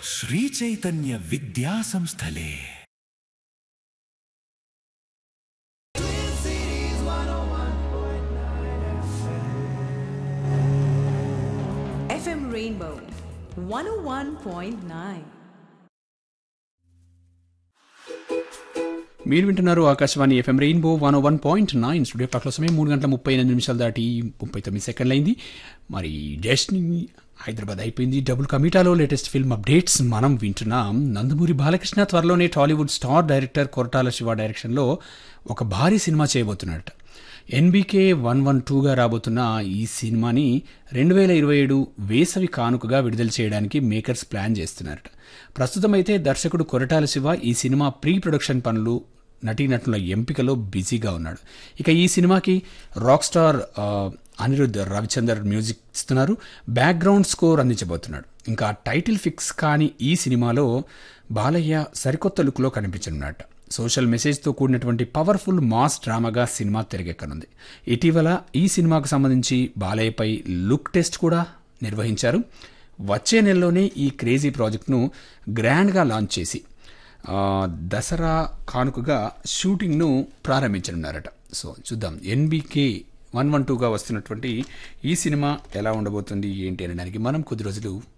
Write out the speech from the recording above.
శ్రీచైతన్య విద్యా సంస్థలే FM Rainbow 101.9. మీరు వింటున్నారు Akashvani FM rainbow one one point nine studio పక్కల సమయం మూడు గంటల ముప్పై ఎనిమిది నిమిషాలు దాటి ముప్పై తొమ్మిది సెకండ్లు అయింది మరి డెస్టినీ హైదరాబాద్ అయిపోయింది డబుల్ కమిటాలో లేటెస్ట్ ఫిల్మ్ అప్డేట్స్ మనం వింటున్నాం నందమూరి బాలకృష్ణ త్వరలోనే Tollywood star director Koratala Siva డైరెక్షన్లో ఒక భారీ సినిమా చేయబోతున్నాడట ఎన్బీకే వన్ వన్ టూగా రాబోతున్న ఈ సినిమాని రెండు వేల ఇరవై ఏడు వేసవి కానుకగా విడుదల చేయడానికి మేకర్స్ ప్లాన్ చేస్తున్నారట ప్రస్తుతం అయితే దర్శకుడు కొరటాల శివ ఈ సినిమా ప్రీ ప్రొడక్షన్ పనులు నటీనటుల ఎంపికలో బిజీగా ఉన్నాడు ఇక ఈ సినిమాకి రాక్ స్టార్ ఆ, అనిరుద్ధ్ రవిచందర్ మ్యూజిక్ ఇస్తున్నారు బ్యాక్గ్రౌండ్ స్కోర్ అందించబోతున్నాడు ఇంకా టైటిల్ ఫిక్స్ కాని ఈ సినిమాలో బాలయ్య సరికొత్త లుక్లో కనిపించనున్నట్ట సోషల్ మెసేజ్తో కూడినటువంటి పవర్ఫుల్ మాస్ డ్రామాగా సినిమా తెరకెక్కనుంది ఇటీవల ఈ సినిమాకు సంబంధించి బాలయ్యపై లుక్ టెస్ట్ కూడా నిర్వహించారు వచ్చే నెలలోనే ఈ క్రేజీ ప్రాజెక్ట్ను గ్రాండ్గా లాంచ్ చేసి ఆ, దసరా కానుకగా షూటింగ్ను ప్రారంభించనున్నారట సో చూద్దాం ఎన్బీకే వన్ వన్ టూగా వస్తున్నటువంటి ఈ సినిమా ఎలా ఉండబోతుంది ఏంటి అనడానికి మనం కొద్ది రోజులు